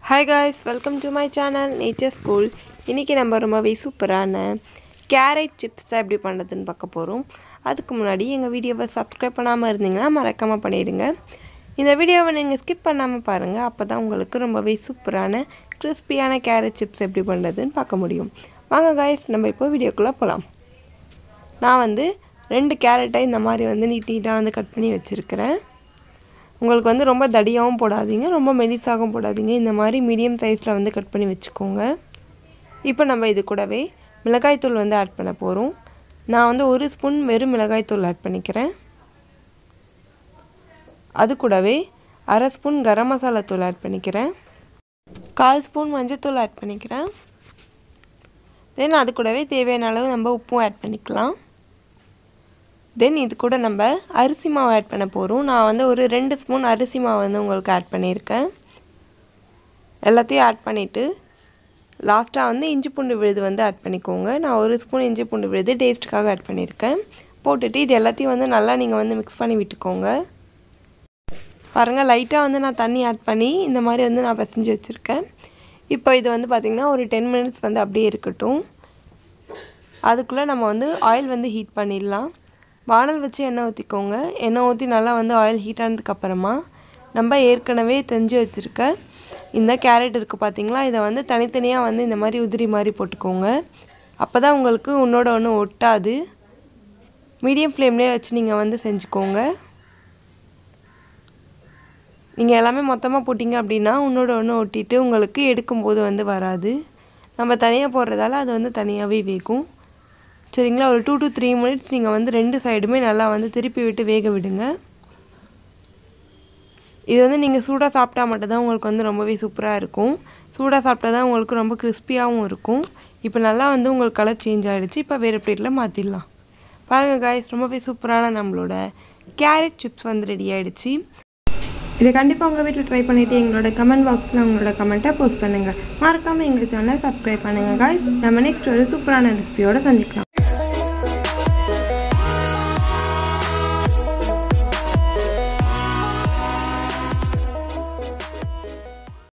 hi guys welcome to my channel nature school இன்றைக்கி நம்ம ரொம்பவே சூப்பரான கேரட் சிப்ஸ் எப்படி பண்ணுறதுன்னு பார்க்க போகிறோம் அதுக்கு முன்னாடி எங்கள் வீடியோவை சப்ஸ்கிரைப் பண்ணாமல் இருந்தீங்கன்னா மறக்காமல் பண்ணிடுங்க இந்த வீடியோவை நீங்கள் ஸ்கிப் பண்ணாமல் பாருங்கள் அப்போ தான் உங்களுக்கு ரொம்பவே சூப்பரான கிறிஸ்பியான கேரட் சிப்ஸ் எப்படி பண்ணுறதுன்னு பார்க்க முடியும் வாங்க காய்ஸ் நம்ம இப்போ வீடியோக்குள்ளே போகலாம் நான் வந்து ரெண்டு கேரட்டை இந்த மாதிரி வந்து நீட் நீட்டாக வந்து கட் பண்ணி வச்சுருக்கிறேன் உங்களுக்கு வந்து ரொம்ப தடியாகவும் போடாதீங்க ரொம்ப மெலிசாகவும் போடாதீங்க இந்த மாதிரி மீடியம் சைஸில் வந்து கட் பண்ணி வச்சுக்கோங்க இப்போ நம்ம இது கூடவே மிளகாய்த்தூள் வந்து ஆட் பண்ண போகிறோம் நான் வந்து ஒரு ஸ்பூன் வெறும் மிளகாய்த்தூள் ஆட் பண்ணிக்கிறேன் அது கூடவே அரை ஸ்பூன் கரம் மசாலா தூள் ஆட் பண்ணிக்கிறேன் கால் ஸ்பூன் மஞ்சத்தூள் ஆட் பண்ணிக்கிறேன் தென் அது கூடவே தேவையான அளவு நம்ம உப்பும் ஆட் பண்ணிக்கலாம் தென் இது கூட நம்ம அரிசி மாவு ஆட் பண்ண போகிறோம் நான் வந்து ஒரு ரெண்டு ஸ்பூன் அரிசி மாவு வந்து உங்களுக்கு ஆட் பண்ணியிருக்கேன் எல்லாத்தையும் ஆட் பண்ணிவிட்டு லாஸ்ட்டாக வந்து இஞ்சி பூண்டு விழுது வந்து ஆட் பண்ணிக்கோங்க நான் ஒரு ஸ்பூன் இஞ்சி பூண்டு விழுது டேஸ்ட்டுக்காக ஆட் பண்ணியிருக்கேன் போட்டுட்டு இது எல்லாத்தையும் வந்து நல்லா நீங்கள் வந்து மிக்ஸ் பண்ணி விட்டுக்கோங்க பாருங்கள் லைட்டாக வந்து நான் தண்ணி ஆட் பண்ணி இந்த மாதிரி வந்து நான் பிசைஞ்சு வச்சுருக்கேன் இப்போ இது வந்து பார்த்திங்கன்னா ஒரு டென் மினிட்ஸ் வந்து அப்படியே இருக்கட்டும் அதுக்குள்ளே நம்ம வந்து ஆயில் வந்து ஹீட் பண்ணிடலாம் வானல் வச்சு எண்ணெய் ஊற்றிக்கோங்க எண்ணெய் ஊற்றி நல்லா வந்து ஆயில் ஹீட் ஆனதுக்கப்புறமா நம்ம ஏற்கனவே தெரிஞ்சு வச்சுருக்க இந்த கேரட் இருக்குது பார்த்தீங்களா இதை வந்து தனித்தனியாக வந்து இந்த மாதிரி உதிரி மாதிரி போட்டுக்கோங்க அப்போ தான் உங்களுக்கு உன்னோட ஒன்று ஒட்டாது மீடியம் ஃப்ளேம்லேயே வச்சு நீங்கள் வந்து செஞ்சுக்கோங்க நீங்கள் எல்லாமே மொத்தமாக போட்டிங்க அப்படின்னா உன்னோட ஒன்று ஒட்டிட்டு உங்களுக்கு எடுக்கும்போது வந்து வராது நம்ம தனியாக போடுறதால அது வந்து தனியாகவே வேகும் சரிங்களா ஒரு டூ டு த்ரீ மினிட்ஸ் நீங்கள் வந்து ரெண்டு சைடுமே நல்லா வந்து திருப்பி விட்டு வேக விடுங்க இது வந்து நீங்கள் சூடாக சாப்பிட்டா மட்டும்தான் உங்களுக்கு வந்து ரொம்பவே சூப்பராக இருக்கும் சூடாக சாப்பிட்டா தான் உங்களுக்கு ரொம்ப கிறிஸ்பியாகவும் இருக்கும் இப்போ நல்லா வந்து உங்களுக்கு கலர் சேஞ்ச் ஆகிடுச்சு இப்போ வேறு பிளேட்டில் மாற்றிடலாம் பாருங்கள் காய்ஸ் ரொம்பவே சூப்பரான நம்மளோட கேரட் சிப்ஸ் வந்து ரெடி ஆகிடுச்சு இதை கண்டிப்பாக உங்கள் வீட்டில் ட்ரை பண்ணிவிட்டு எங்களோட கமெண்ட் பாக்ஸில் உங்களோட கமெண்ட்டை போஸ்ட் பண்ணுங்கள் மறக்காமல் எங்கள் சேனலை சப்ஸ்கிரைப் பண்ணுங்கள் காய்ஸ் நம்ம நெக்ஸ்ட் ஒரு சூப்பரான ரெசிபியோடு சந்திக்கலாம்